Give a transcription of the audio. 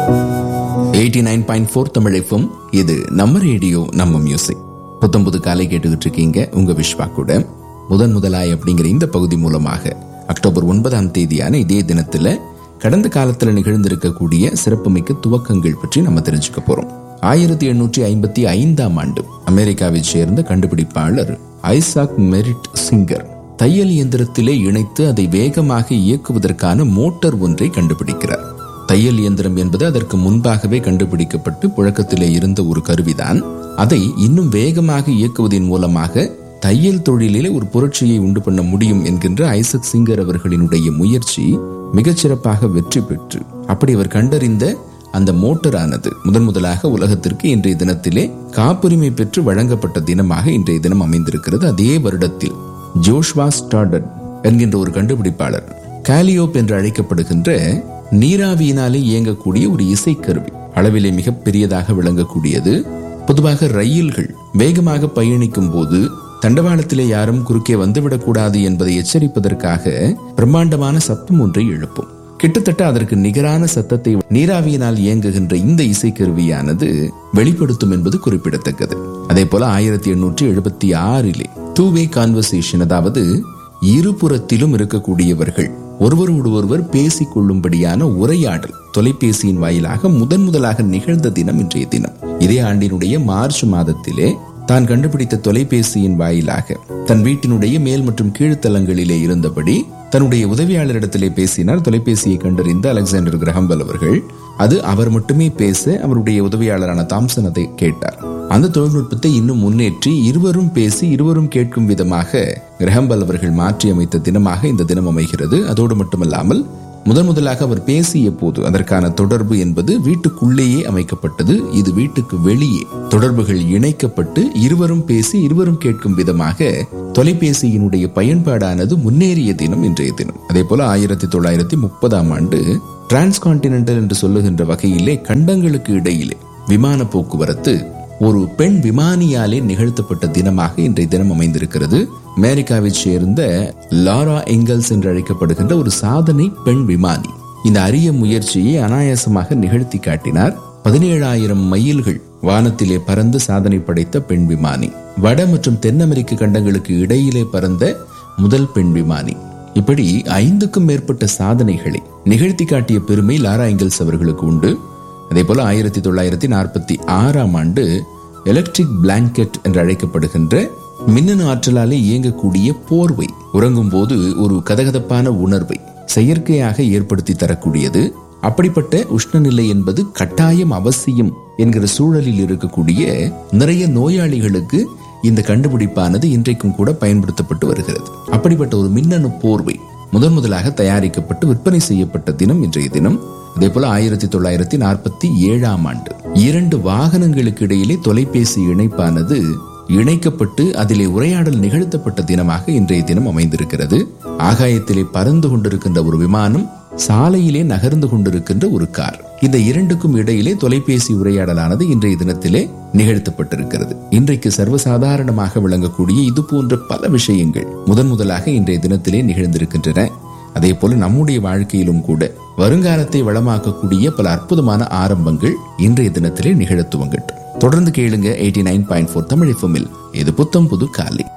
eighty nine point four தமிழைப்பும் இது நம்ம ரேடியோ நம்ம மியூசிக் புத்தம் புது காலை கேட்டுக்கிட்டு இருக்கீங்க உங்க விஸ்வா கூட முதன் முதலாய் அப்படிங்கிற இந்த பகுதி மூலமாக அக்டோபர் ஒன்பதாம் தேதியான இதே தினத்துல கடந்த காலத்துல நிகழ்ந்திருக்கக்கூடிய சிறப்புமிக்க துவக்கங்கள் பற்றி நம்ம தெரிஞ்சுக்க போறோம் ஆயிரத்தி எண்ணூற்றி ஐம்பத்தி ஐந்தாம் ஆண்டு அமெரிக்காவைச் சேர்ந்த கண்டுபிடிப்பாளர் ஐசாக் மெரிட் சிங்கர் தையல் இயந்திரத்திலே இணைத்து அதை வேகமாக இயக்குவதற்கான மோட்டார் ஒன்றை கண்டுபிடிக்கிறார் தையல் இயந்திரம் என்பது அதற்கு முன்பாகவே கண்டுபிடிக்கப்பட்டு புழக்கத்திலே இருந்த ஒரு கருவிதான் அதை இன்னும் வேகமாக இயக்குவதன் மூலமாக தையல் தொழிலிலே ஒரு புரட்சியை உண்டு பண்ண முடியும் என்கின்ற ஐசக் சிங்கர் அவர்களினுடைய முயற்சி மிகச்சிறப்பாக வெற்றி பெற்று அப்படி அவர் கண்டறிந்த அந்த மோட்டரானது முதன் முதலாக உலகத்திற்கு இன்றைய தினத்திலே காப்புரிமை பெற்று வழங்கப்பட்ட தினமாக இன்றைய தினம் அமைந்திருக்கிறது அதே வருடத்தில் ஜோஷ்வா ஸ்டார்டன் என்கின்ற ஒரு கண்டுபிடிப்பாளர் காலியோப் என்று அழைக்கப்படுகின்ற நீராவியினாலே இயங்கக்கூடிய ஒரு இசைக்கருவி அளவிலே மிக பெரியதாக விளங்கக்கூடியது பொதுவாக ரயில்கள் வேகமாக பயணிக்கும் போது தண்டவாளத்திலே யாரும் குறுக்கே வந்துவிடக்கூடாது என்பதை எச்சரிப்பதற்காக பிரம்மாண்டமான சத்தம் ஒன்றை எழுப்பும் கிட்டத்தட்ட அதற்கு நிகரான சத்தத்தை நீராவியினால் இயங்குகின்ற இந்த இசைக்கருவியானது வெளிப்படுத்தும் என்பது குறிப்பிடத்தக்கது அதே போல ஆயிரத்தி எண்ணூற்றி எழுபத்தி ஆறிலே டூ வே கான்வர்சேஷன் அதாவது இருபுறத்திலும் இருக்கக்கூடியவர்கள் ஒருவரோடு ஒருவர் பேசிக் கொள்ளும்படியான உரையாடல் தொலைபேசியின் வாயிலாக முதன் முதலாக நிகழ்ந்த தினம் இன்றைய தினம் இதே ஆண்டினுடைய மார்ச் மாதத்திலே தான் கண்டுபிடித்த தொலைபேசியின் வாயிலாக தன் வீட்டினுடைய மேல் மற்றும் கீழ்த்தளங்களிலே இருந்தபடி தன்னுடைய உதவியாளரிடத்திலே பேசினார் தொலைபேசியை கண்டறிந்த அலெக்சாண்டர் கிரஹம்பல் அவர்கள் அது அவர் மட்டுமே பேச அவருடைய உதவியாளரான தாம்சன் அதை கேட்டார் அந்த தொழில்நுட்பத்தை இன்னும் முன்னேற்றி இருவரும் பேசி இருவரும் கேட்கும் விதமாக கிரஹம்பல் அவர்கள் மாற்றி அமைத்த தினமாக இந்த தினம் அமைகிறது அதோடு மட்டுமல்லாமல் முதன் முதலாக அவர் பேசிய போது அதற்கான தொடர்பு என்பது வீட்டுக்குள்ளேயே அமைக்கப்பட்டது இது வீட்டுக்கு வெளியே தொடர்புகள் இணைக்கப்பட்டு இருவரும் பேசி இருவரும் கேட்கும் விதமாக தொலைபேசியினுடைய பயன்பாடானது முன்னேறிய தினம் இன்றைய தினம் அதே போல ஆயிரத்தி தொள்ளாயிரத்தி முப்பதாம் ஆண்டு டிரான்ஸ்கான்டினென்டல் என்று சொல்லுகின்ற வகையிலே கண்டங்களுக்கு இடையிலே விமான போக்குவரத்து ஒரு பெண் விமானியாலே நிகழ்த்தப்பட்ட தினமாக இன்றைய தினம் அமைந்திருக்கிறது அமெரிக்காவைச் சேர்ந்த லாரா எங்கல்ஸ் என்று அழைக்கப்படுகின்ற ஒரு சாதனை பெண் விமானி இந்த அரிய முயற்சியை அனாயாசமாக நிகழ்த்தி காட்டினார் பதினேழாயிரம் மைல்கள் வானத்திலே பறந்து சாதனை படைத்த பெண் விமானி வட மற்றும் தென் அமெரிக்க கண்டங்களுக்கு இடையிலே பறந்த முதல் பெண் விமானி இப்படி ஐந்துக்கும் மேற்பட்ட சாதனைகளை நிகழ்த்தி காட்டிய பெருமை லாரா எங்கல்ஸ் அவர்களுக்கு உண்டு அதே போல ஆயிரத்தி தொள்ளாயிரத்தி நாற்பத்தி ஆறாம் ஆண்டு எலக்ட்ரிக் பிளாங்கெட் என்று அழைக்கப்படுகின்ற மின்னணு ஆற்றலாலே இயங்கக்கூடிய போர்வை உறங்கும் போது ஒரு கதகதப்பான உணர்வை செயற்கையாக ஏற்படுத்தி தரக்கூடியது அப்படிப்பட்ட உஷ்ணநிலை என்பது கட்டாயம் அவசியம் என்கிற சூழலில் இருக்கக்கூடிய நிறைய நோயாளிகளுக்கு இந்த கண்டுபிடிப்பானது இன்றைக்கும் கூட பயன்படுத்தப்பட்டு வருகிறது அப்படிப்பட்ட ஒரு மின்னணு போர்வை முதன் முதலாக தயாரிக்கப்பட்டு விற்பனை செய்யப்பட்ட தினம் இன்றைய தினம் அதே போல ஆயிரத்தி தொள்ளாயிரத்தி நாற்பத்தி ஏழாம் ஆண்டு இரண்டு வாகனங்களுக்கு இடையிலே தொலைபேசி இணைப்பானது இணைக்கப்பட்டு அதிலே உரையாடல் நிகழ்த்தப்பட்ட தினமாக இன்றைய தினம் அமைந்திருக்கிறது ஆகாயத்திலே பறந்து கொண்டிருக்கின்ற ஒரு விமானம் சாலையிலே நகர்ந்து கொண்டிருக்கின்ற ஒரு கார் இந்த இரண்டுக்கும் இடையிலே தொலைபேசி உரையாடலானது இன்றைய தினத்திலே நிகழ்த்தப்பட்டிருக்கிறது இன்றைக்கு சர்வசாதாரணமாக விளங்கக்கூடிய இது போன்ற பல விஷயங்கள் முதன் முதலாக இன்றைய தினத்திலே நிகழ்ந்திருக்கின்றன அதே போல நம்முடைய வாழ்க்கையிலும் கூட வருங்காலத்தை வளமாக்கக்கூடிய பல அற்புதமான ஆரம்பங்கள் இன்றைய தினத்திலே நிகழத்துவங்கட்டும் தொடர்ந்து கேளுங்க eighty nine point four Tamil இது புத்தம் புது காலை